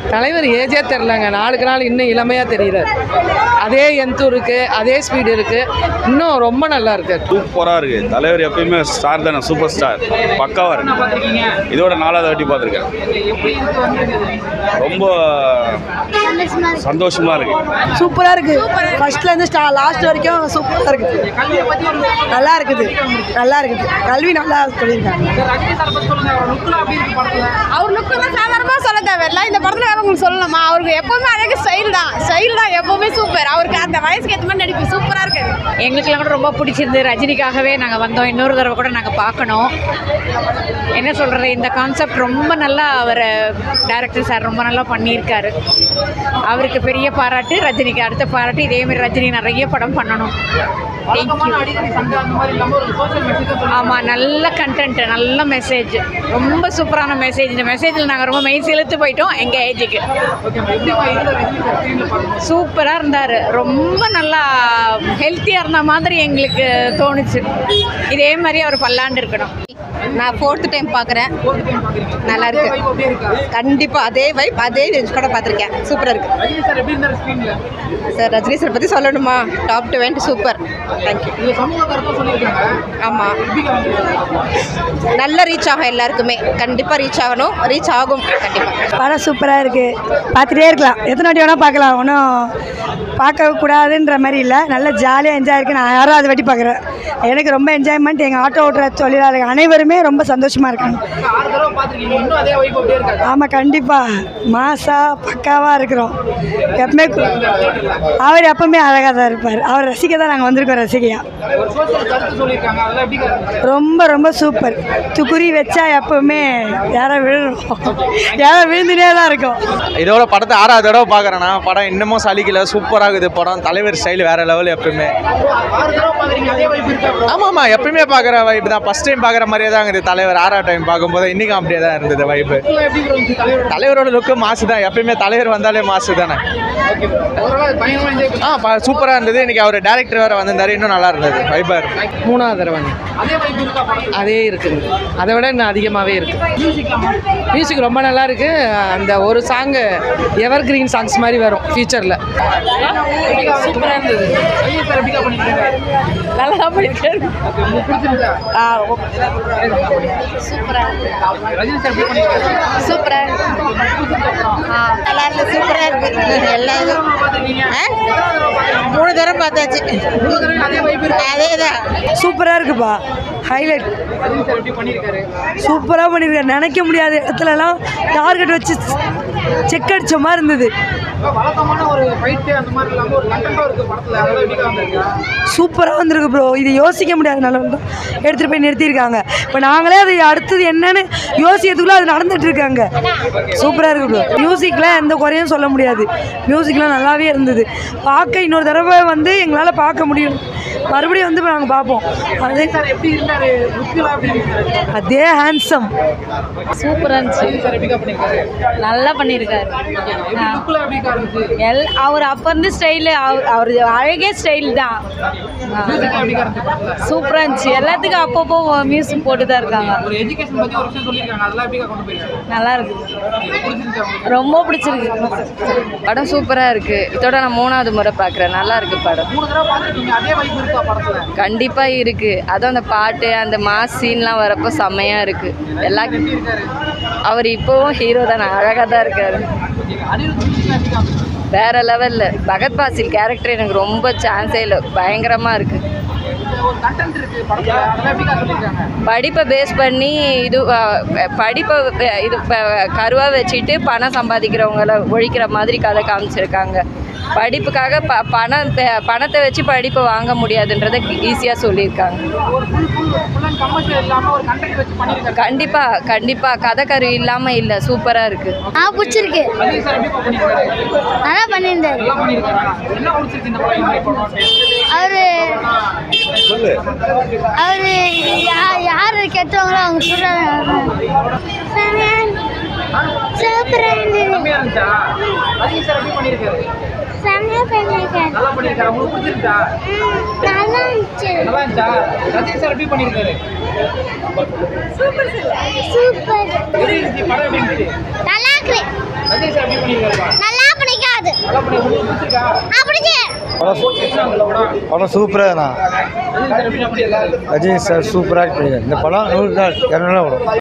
தலைவர் ஏஜே தெரிலங்க நாளுக்கு நாள் இன்னும் இளமையாக தெரியுறாரு அதே எந்தூர் இருக்கு அதே ஸ்பீடு இருக்கு இன்னும் ரொம்ப நல்லா இருக்கு சூப்பராக இருக்குது தலைவர் எப்பயுமே ஸ்டார் தானே சூப்பர் ஸ்டார் பக்காவாக இருக்கு இதோட நாலாவது வாட்டி பார்த்துருக்கேன் ரொம்ப சந்தோஷமாக இருக்குது சூப்பராக இருக்குது ஃபர்ஸ்ட்லேருந்து ஸ்டா லாஸ்ட் வரைக்கும் சூப்பராக இருக்குது நல்லா இருக்குது நல்லா இருக்குது கல்வி நல்லா சொல்லியிருக்காங்க அவர் லுக்கு தான் சாதாரணமாக சொல்ல தேவையில்ல இந்த படத்தில் வேற உங்களுக்கு சொல்லணுமா அவருக்கு எப்பவுமே அழகு ஸ்டைல் தான் ஸ்டைல் தான் எப்பவுமே சூப்பர் அவருக்கு அந்த வயசுக்கு ஏற்ற மாதிரி நடிப்பு சூப்பராக இருக்குது எங்களுக்கெல்லாம் கூட ரொம்ப பிடிச்சிருந்து ரஜினிக்காகவே நாங்கள் வந்தோம் இன்னொரு தடவை கூட நாங்கள் பார்க்கணும் என்ன சொல்கிறது இந்த கான்செப்ட் ரொம்ப நல்லா அவர் டைரக்டர் சார் ரொம்ப நல்லா பண்ணியிருக்காரு அவருக்கு பெரிய பாராட்டு ரஜினிக்கு அடுத்த பாராட்டு இதேமாரி ரஜினி நிறைய படம் பண்ணணும் ஆமாம் நல்ல கண்டென்ட் நல்ல மெசேஜ் ரொம்ப சூப்பரான மெசேஜ் இந்த மெசேஜில் நாங்கள் ரொம்ப மெய் செலுத்து போயிட்டோம் எங்கள் ஏஜுக்கு சூப்பராக இருந்தார் ரொம்ப நல்லா ஹெல்த்தியாக இருந்த மாதிரி எங்களுக்கு தோணுச்சு இதே மாதிரி அவர் பல்லாண்டு இருக்கணும் நான் ஃபோர்த்து டைம் பார்க்குறேன் நல்லா இருக்கு கண்டிப்பாக அதே வைப் அதே ரேஞ்ச் கூட பார்த்துருக்கேன் சூப்பராக இருக்கு சார் ரஜினி சார் பற்றி சொல்லணுமா top to went super thank you ஆமாம் நல்லா ரீச் ஆகும் எல்லாருக்குமே கண்டிப்பாக ரீச் ஆகணும் ரீச் ஆகும் கண்டிப்பாக படம் சூப்பராக இருக்குது பார்த்துட்டே இருக்கலாம் எத்தனை வாட்டி வேணால் பார்க்கலாம் ஒன்றும் பார்க்கக்கூடாதுன்ற மாதிரி இல்லை நல்ல ஜாலியாக என்ஜாய் இருக்கு நான் ஆறாவது வாட்டி பார்க்குறேன் எனக்கு ரொம்ப என்ஜாய்மெண்ட் எங்கள் ஆட்டோ ஓட்டுற தொழிலாளர்கள் அனைவருமே ரொம்ப சந்தோஷமாக இருக்காங்க ஆமாம் கண்டிப்பாக மாசா பக்காவாக இருக்கிறோம் எப்பவுமே கு- அவர் எப்பவுமே அழகாக தான் இருப்பார் அவர் ரசிக்க தான் நாங்கள் வந்திருக்கோம் ரசிகையா ரொம்ப ரொம்ப சூப்பர் துக்குரி வச்சா எப்பவுமே யாரை விழுணும் யாரை விழுந்துனே தான் இருக்கும் இதோட படத்தை ஆறாவது தடவை பார்க்குறேன்னா படம் இன்னமும் சலிக்கல சூப்பராக இருக்குது படம் தலைவர் ஸ்டைல் வேற லெவல் எப்பயுமே ஆமாம் ஆமாம் எப்பயுமே பார்க்குற வைப் தான் ஃபஸ்ட் டைம் பார்க்குற மாதிரியே தான் இருக்குது தலைவர் ஆறா டைம் பார்க்கும்போது இன்றைக்கும் அப்படியே தான் இருந்தது வைப்பு தலைவரோட லுக்கு மாசு தான் எப்பயுமே தலைவர் வந்தாலே மாசு தானே ஆ சூப்பராக இருந்தது இன்னைக்கு அவர் டேரக்டர் வேறு வந்திருந்தாரு இன்னும் நல்லா இருந்தது வைப்பாக இருக்கு மூணாவது தடவை அதே இருக்குங்க அதை விட இன்னும் அதிகமாகவே இருக்கு மியூசிக் ரொம்ப நல்லா இருக்கு அந்த ஒரு சாங்கு எவர் கிரீன் சாங்ஸ் மாதிரி வரும் ஃபியூச்சரில் சூப்பராக இருந்தது நல்லா தான் பண்ணியிருக்காரு சூப்பராக நல்லா இருக்கு சூப்பராக இருக்கு எல்லா இதுவும் மூணு தடவை பார்த்தாச்சு அதே தான் சூப்பராக இருக்குப்பா ஹைலைட் சூப்பராக பண்ணியிருக்காரு நினைக்க முடியாத இடத்துலலாம் டார்கெட் வச்சு செக் அடிச்ச மாதிரி இருந்தது சூப்பராக வந்திருக்கு ப்ரோ இது யோசிக்க முடியாத நிலவில் தான் எடுத்துகிட்டு போய் நிறுத்தியிருக்காங்க இப்போ நாங்களே அது அடுத்தது என்னன்னு யோசிக்கிறதுக்குள்ளே அது நடந்துட்டு இருக்காங்க சூப்பராக இருக்கு ப்ரோ மியூசிக்கில் எந்த குறையும் சொல்ல முடியாது மியூசிக்லாம் நல்லாவே இருந்தது பார்க்க இன்னொரு தடவை வந்து எங்களால் பார்க்க முடியும் மறுபடியும் வந்து நாங்கள் பார்ப்போம் அதே அதே ஹேண்ட்ஸம் சூப்பராக இருந்துச்சு நல்லா பண்ணியிருக்காரு எல் அவர் அப்போ இருந்து ஸ்டைலு அவர் அழகே ஸ்டைல் தான் சூப்பராக இருந்துச்சு எல்லாத்துக்கும் அப்பப்போ மியூசிக் போட்டு தான் இருக்காங்க நல்லா இருக்கு ரொம்ப பிடிச்சிருக்கு படம் சூப்பராக இருக்கு இதோட நான் மூணாவது முறை பார்க்குறேன் நல்லா இருக்கு படம் கண்டிப்பாக இருக்கு அதுவும் அந்த பாட்டு அந்த மாஸ் சீன்லாம் வரப்போ செம்மையாக இருக்கு எல்லா அவர் இப்போவும் ஹீரோ தான் அழகாக தான் இருக்காரு வேற லெவலில் பகத் பாசில் கேரக்டர் எனக்கு ரொம்ப சான்ஸே இல்லை பயங்கரமாக இருக்கு படிப்பை பேஸ் பண்ணி இது அஹ், படிப்பை அஹ், இது கருவாக வச்சுட்டு பணம் சம்பாதிக்கிறவங்கள ஒழிக்கிற மாதிரி கதை காமிச்சிருக்காங்க படிப்புக்காக ப பணம் ப- பணத்தை வச்சு படிப்பை வாங்க முடியாதுன்றதை ஈஸியாக சொல்லியிருக்காங்க கண்டிப்பாக கண்டிப்பாக கதை கரு இல்லாமல் இல்லை சூப்பராக இருக்குது ஆ பிடிச்சிருக்கு நல்லா பண்ணியிருந்தாரு அவரு அவரு யா- யாரு கெட்டவங்களோ அவங்க சொல்றாங்க சூப்பரா இருந்தது செம்மையா பண்ணியிருக்காரு ம், நல்லா இருந்துச்சு சூப்பர் நல்லா இருக்கு படம் சூப்பராக தான் ரஜினி சார் சூப்பராக பண்ணியிருக்காரு இந்த படம் நூறு நாள் இரநூறு நாள் ஓடும்